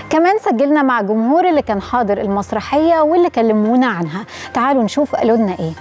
كمان سجلنا مع جمهور اللي كان حاضر المسرحية واللي كلمونا عنها تعالوا نشوف قالوا لنا ايه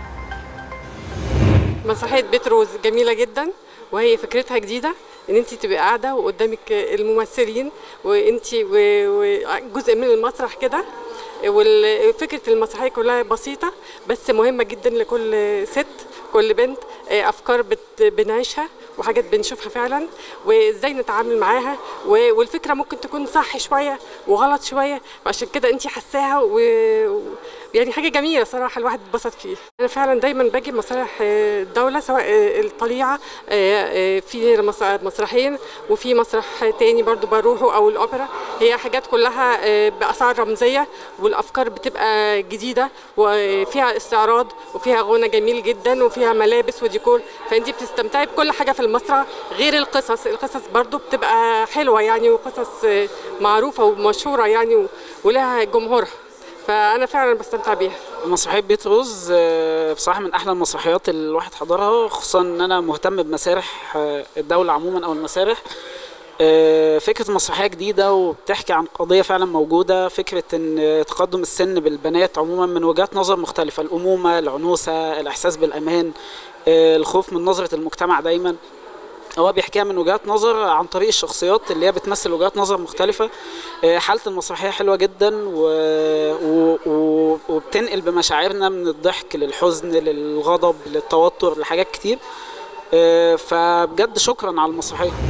مسرحيه بيت روز جميله جدا وهي فكرتها جديده ان انت تبقي قاعده وقدامك الممثلين وانت وجزء من المسرح كده وفكره المسرحيه كلها بسيطه بس مهمه جدا لكل ست كل بنت افكار بت بنعيشها وحاجات بنشوفها فعلا وازاي نتعامل معاها والفكره ممكن تكون صح شويه وغلط شويه عشان كده انت حساها و يعني حاجه جميله صراحه الواحد اتبسط فيه انا فعلا دايما باجي مسارح الدوله سواء الطليعه في مسرحين وفي مسرح تاني برضو بروحه او الاوبرا هي حاجات كلها باسعار رمزيه والافكار بتبقى جديده وفيها استعراض وفيها غنى جميل جدا وفيها ملابس وديكور فانت بتستمتعي بكل حاجه في المسرح غير القصص القصص برضو بتبقى حلوه يعني وقصص معروفه ومشهوره يعني ولها جمهورها فانا فعلا بستمتع بيها مسرحيه بيت روز بصراحه من احلى المسرحيات اللي الواحد حضرها خصوصا ان انا مهتم بمسارح الدوله عموما او المسارح فكره مسرحيه جديده وبتحكي عن قضيه فعلا موجوده فكره ان تقدم السن بالبنات عموما من وجهات نظر مختلفه الامومه العنوسه الاحساس بالامان الخوف من نظره المجتمع دايما هو بيحكيها من وجهات نظر عن طريق الشخصيات اللي هي بتمثل وجهات نظر مختلفة حالة المسرحية حلوة جدا و... و... وبتنقل بمشاعرنا من الضحك للحزن للغضب للتوتر لحاجات كتير فبجد شكرا على المسرحية